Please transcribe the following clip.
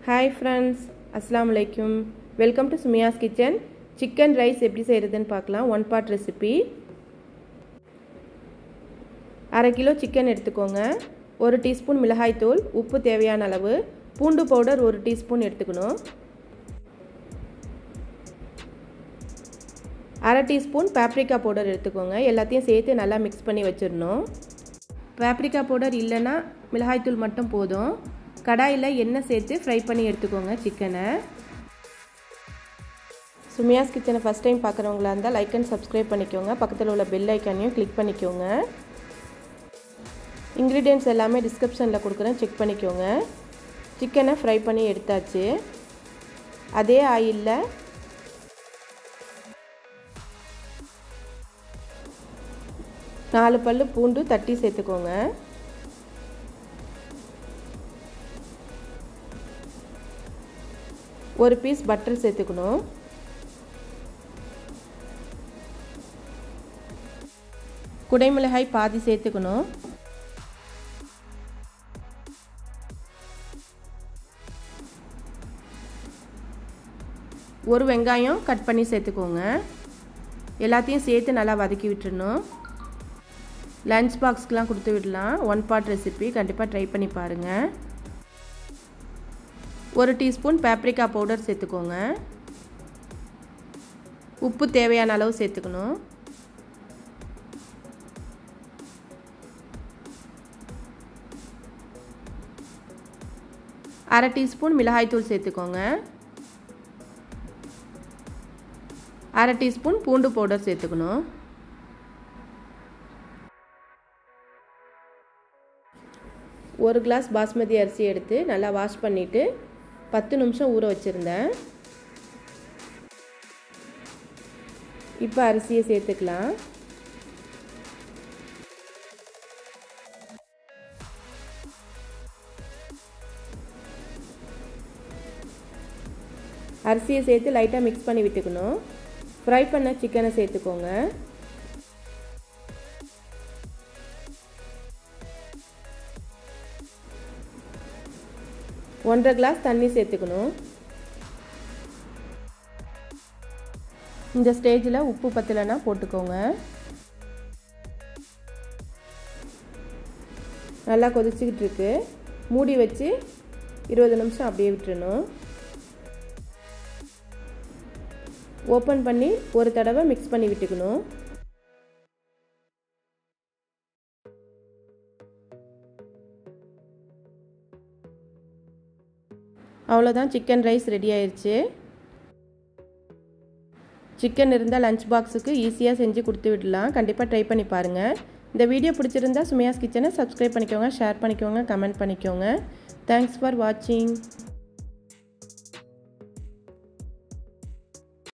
hi friends அஸ்ஸலாமு அலைக்கும் welcome to Sumiya's kitchen chicken rice எப்படி செய்கிறதுன்னு பார்க்கலாம் ஒன் பார்ட் ரெசிபி அரை கிலோ சிக்கன் எடுத்துக்கோங்க ஒரு டீஸ்பூன் மிளகாய்த்தூள் உப்பு தேவையான அளவு பூண்டு பவுடர் ஒரு டீஸ்பூன் எடுத்துக்கணும் அரை டீஸ்பூன் பேப்ரிக்கா பவுடர் எடுத்துக்கோங்க எல்லாத்தையும் சேர்த்து நல்லா மிக்ஸ் பண்ணி வச்சிடணும் பேப்ரிக்கா பவுடர் இல்லைன்னா மிளகாய்த்தூள் மட்டும் போதும் கடாயில் எண்ணெய் சேர்த்து ஃப்ரை பண்ணி எடுத்துக்கோங்க சிக்கனை சுமியாஸ் கிச்சனை ஃபஸ்ட் டைம் பார்க்குறவங்களா இருந்தால் லைக் அண்ட் சப்ஸ்கிரைப் பண்ணிக்கோங்க பக்கத்தில் உள்ள பெல் ஐக்கானையும் கிளிக் பண்ணிக்கோங்க இன்க்ரீடியன்ட்ஸ் எல்லாமே டிஸ்கிரிப்ஷனில் கொடுக்குறேன் செக் பண்ணிக்கோங்க சிக்கனை ஃப்ரை பண்ணி எடுத்தாச்சு அதே ஆயிலில் நாலு பல் பூண்டு தட்டி சேர்த்துக்கோங்க ஒரு பீஸ் பட்டர் சேர்த்துக்கணும் குடைமிளகாய் பாதி சேர்த்துக்கணும் ஒரு வெங்காயம் கட் பண்ணி சேர்த்துக்கோங்க எல்லாத்தையும் சேர்த்து நல்லா வதக்கி விட்டுறணும் லஞ்ச் பாக்ஸ்க்கெலாம் கொடுத்து விடலாம் ஒன் பார்ட் ரெசிபி கண்டிப்பாக ட்ரை பண்ணி பாருங்கள் ஒரு டீஸ்பூன் பேப்ரிக்கா பவுடர் சேர்த்துக்கோங்க உப்பு தேவையான அளவு சேர்த்துக்கணும் அரை டீஸ்பூன் மிளகாய்த்தூள் சேர்த்துக்கோங்க அரை டீஸ்பூன் பூண்டு பவுடர் சேர்த்துக்கணும் ஒரு கிளாஸ் பாஸ்மதி அரிசி எடுத்து நல்லா வாஷ் பண்ணிவிட்டு பத்து நிமிஷம் ஊற வச்சுருந்தேன் இப்போ அரிசியை சேர்த்துக்கலாம் அரிசியை சேர்த்து லைட்டாக மிக்ஸ் பண்ணி விட்டுக்கணும் ஃப்ரை பண்ண சிக்கனை சேர்த்துக்கோங்க ஒன்றரை கிளாஸ் தண்ணி சேர்த்துக்கணும் இந்த ஸ்டேஜில் உப்பு பத்தலைன்னா போட்டுக்கோங்க நல்லா கொதிச்சுக்கிட்டு இருக்கு மூடி வச்சு இருபது நிமிஷம் அப்படியே விட்டுறணும் ஓப்பன் பண்ணி ஒரு தடவை மிக்ஸ் பண்ணி விட்டுக்கணும் அவ்வளோதான் சிக்கன் ரைஸ் ரெடி ஆயிடுச்சு சிக்கன் இருந்தால் லஞ்ச் பாக்ஸுக்கு ஈஸியாக செஞ்சு கொடுத்து விடலாம் கண்டிப்பாக ட்ரை பண்ணி பாருங்கள் இந்த வீடியோ பிடிச்சிருந்தா சுமையாஸ் கிச்சனை சப்ஸ்கிரைப் பண்ணிக்கோங்க ஷேர் பண்ணிக்கோங்க கமெண்ட் பண்ணிக்கோங்க தேங்க்ஸ் ஃபார் வாட்சிங்